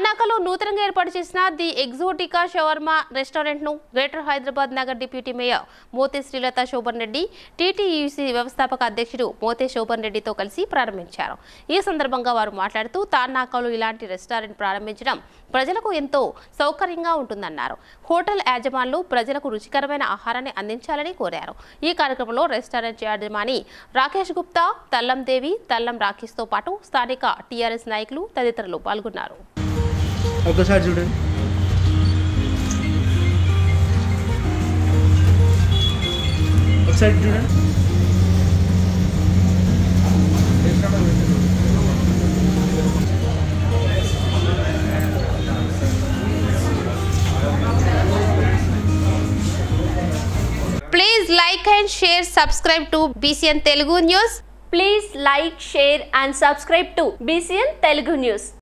తార్నాకలో నూతనంగా ఏర్పాటు చేసిన ది ఎగ్జోటికా షవర్మా రెస్టారెంట్ ను గ్రేటర్ హైదరాబాద్ నగర్ deputy mayor Mothe Srilatha Shoban Reddy TTUC వ్యవస్థాపక అధ్యక్షుడు మోతే శోభన్ రెడ్డితో కలిసి ప్రారంభించారు ఈ సందర్భంగా వారు మాట్లాడుతూ తార్నాకలో ఇలాంటి రెస్టారెంట్ ప్రారంభించడం ప్రజలకు ఎంతో సౌకర్యంగా ఉంటుందన్నారు హోటల్ యాజమాన్లు ప్రజలకు రుచికరమైన ఆహారాన్ని అందించాలని కోరారు ఈ కార్యక్రమంలో రెస్టారెంట్ యాజమాని రాకేష్ గుప్తా తల్లం దేవి తల్లం రాకేష్తో పాటు స్థానిక టీఆర్ఎస్ నాయకులు తదితరులు పాల్గొన్నారు ఒకసారి చూడండి ఒకసారి చూడండి please like and share subscribe to BCN Telugu news Please like, share and subscribe to BCN Telugu News.